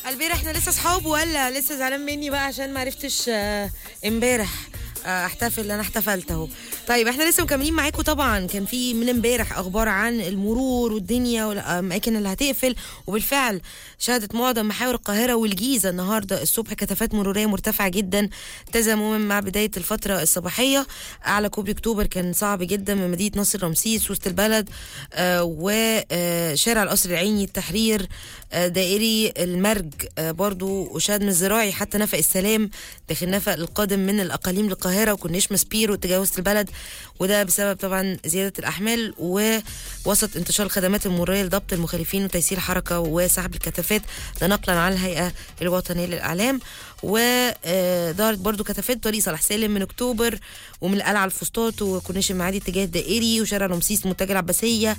البارح احنا لسه اصحاب ولا لسه زعلان مني بقى عشان ما عرفتش آه، امبارح آه، احتفل اللي انا احتفلت اهو طيب احنا لسه مكملين معاكم طبعا كان في من امبارح اخبار عن المرور والدنيا والاماكن اللي هتقفل وبالفعل شهدت معظم محاور القاهره والجيزه النهارده الصبح كثافات مروريه مرتفعه جدا تزامنا مع بدايه الفتره الصباحيه اعلى كوبري اكتوبر كان صعب جدا من مدينه نصر رمسيس وسط البلد آه، وشارع القصر العيني التحرير آه، دائري المرج آه، برضو وشاد من الزراعي حتى نفق السلام داخل نفق القادم من الاقاليم للقاهره وكورنيش مسبير واتجاه وسط البلد وده بسبب طبعا زياده الاحمال ووسط انتشار الخدمات المروريه لضبط المخالفين وتيسير الحركه وسحب الكثافات ده نقلا عن الهيئه الوطنيه للاعلام وظهرت برضو كثافات طريق صلاح سالم من اكتوبر ومن القلعه الفسطاط وكورنيش المعادي اتجاه الدائري وشارع رمسيس منتجع العباسيه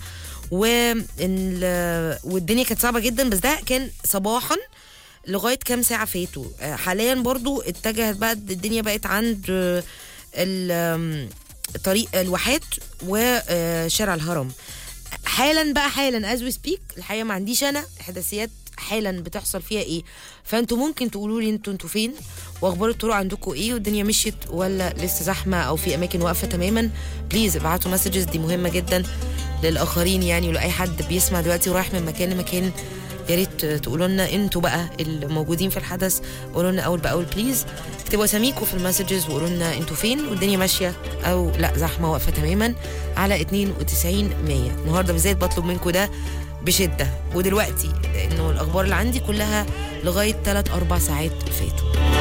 وال- والدنيا كانت صعبه جدا بس ده كان صباحا لغايه كام ساعه فاتوا آه، حاليا برضو اتجهت بقى الدنيا بقت عند آه، ال- آم، طريق الواحات وشارع الهرم حالا بقى حالا از وي سبيك الحقيقه ما عنديش انا احداثيات حالا بتحصل فيها ايه فانتوا ممكن تقولوا لي انتوا انتوا فين واخبار الطرق عندكم ايه والدنيا مشيت ولا لسه زحمه او في اماكن واقفه تماما بليز ابعتوا مسجز دي مهمه جدا للاخرين يعني ولاي حد بيسمع دلوقتي ورايح من مكان لمكان يا ريت تقولوا لنا انتوا بقى الموجودين في الحدث قولوا لنا اول باول بليز اكتبوا اساميكم في المسجز وقولوا لنا انتوا فين والدنيا ماشيه او لا زحمه واقفه تماما على 92 100 النهارده بالذات بطلب منكم ده بشده ودلوقتي لانه الاخبار اللي عندي كلها لغايه 3 4 ساعات فاتوا